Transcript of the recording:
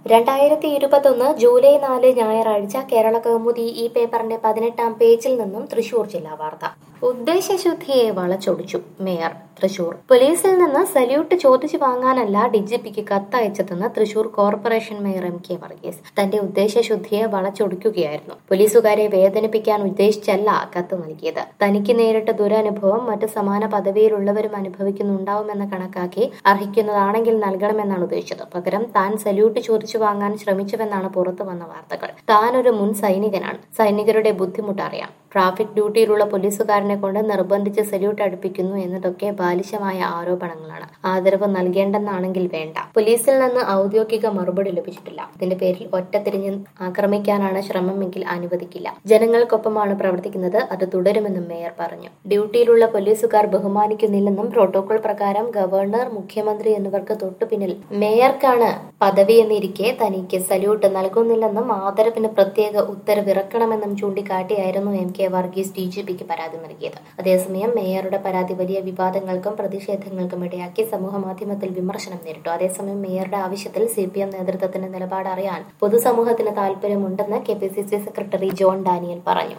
രണ്ടായിരത്തി ഇരുപത്തൊന്ന് ജൂലൈ നാല് ഞായറാഴ്ച കേരള കൗമുദി ഈ പേപ്പറിന്റെ പതിനെട്ടാം പേജിൽ നിന്നും തൃശൂർ ജില്ലാ വാർത്ത ഉദ്ദേശശുദ്ധിയെ വളച്ചൊടിച്ചു മേയർ തൃശൂർ പോലീസിൽ നിന്ന് സല്യൂട്ട് ചോദിച്ചു വാങ്ങാനല്ല ഡിജിപിക്ക് കത്തയച്ചതെന്ന് Thrissur corporation mayor M K Varghese തന്റെ ഉദ്ദേശശുദ്ധിയെ വളച്ചൊടിക്കുകയായിരുന്നു പോലീസുകാരെ വേദനിപ്പിക്കാൻ ഉദ്ദേശിച്ചല്ല കത്ത് നൽകിയത് തനിക്ക് നേരിട്ട ദുരനുഭവം മറ്റ് സമാന പദവിയിലുള്ളവരും അനുഭവിക്കുന്നുണ്ടാവുമെന്ന് കണക്കാക്കി അർഹിക്കുന്നതാണെങ്കിൽ നൽകണമെന്നാണ് ഉദ്ദേശിച്ചത് പകരം താൻ സല്യൂട്ട് ചോദിച്ചു വാങ്ങാൻ ശ്രമിച്ചുവെന്നാണ് പുറത്തു വന്ന വാർത്തകൾ താൻ ഒരു മുൻ സൈനികനാണ് സൈനികരുടെ ബുദ്ധിമുട്ട് അറിയാം ട്രാഫിക് ഡ്യൂട്ടിയിലുള്ള പോലീസുകാരനെ കൊണ്ട് നിർബന്ധിച്ച് സല്യൂട്ട് അടുപ്പിക്കുന്നു എന്നതൊക്കെ ബാലിശമായ ആരോപണങ്ങളാണ് ആദരവ് നൽകേണ്ടെന്നാണെങ്കിൽ വേണ്ട പോലീസിൽ നിന്ന് ഔദ്യോഗിക മറുപടി ലഭിച്ചിട്ടില്ല ഇതിന്റെ പേരിൽ ഒറ്റത്തിരിഞ്ഞ് ആക്രമിക്കാനാണ് ശ്രമമെങ്കിൽ അനുവദിക്കില്ല ജനങ്ങൾക്കൊപ്പമാണ് പ്രവർത്തിക്കുന്നത് അത് തുടരുമെന്നും മേയർ പറഞ്ഞു ഡ്യൂട്ടിയിലുള്ള പോലീസുകാർ ബഹുമാനിക്കുന്നില്ലെന്നും പ്രോട്ടോകോൾ പ്രകാരം ഗവർണർ മുഖ്യമന്ത്രി എന്നിവർക്ക് തൊട്ടുപിന്നിൽ മേയർക്കാണ് പദവി എന്നിരിക്കെ തനിക്ക് സല്യൂട്ട് നൽകുന്നില്ലെന്നും ആദരവിന് പ്രത്യേക ഉത്തരവിറക്കണമെന്നും ചൂണ്ടിക്കാട്ടിയായിരുന്നു M K Varghese D G പിക്ക് പരാതി നൽകിയത് അതേസമയം മേയറുടെ പരാതി വലിയ വിവാദങ്ങൾക്കും പ്രതിഷേധങ്ങൾക്കും ഇടയാക്കി സമൂഹ മാധ്യമത്തിൽ വിമർശനം നേരിട്ടു അതേസമയം മേയറുടെ ആവശ്യത്തിൽ സി പി എം നേതൃത്വത്തിന്റെ നിലപാട് അറിയാൻ പൊതുസമൂഹത്തിന് താൽപര്യമുണ്ടെന്ന് K P C C secretary John Daniel പറഞ്ഞു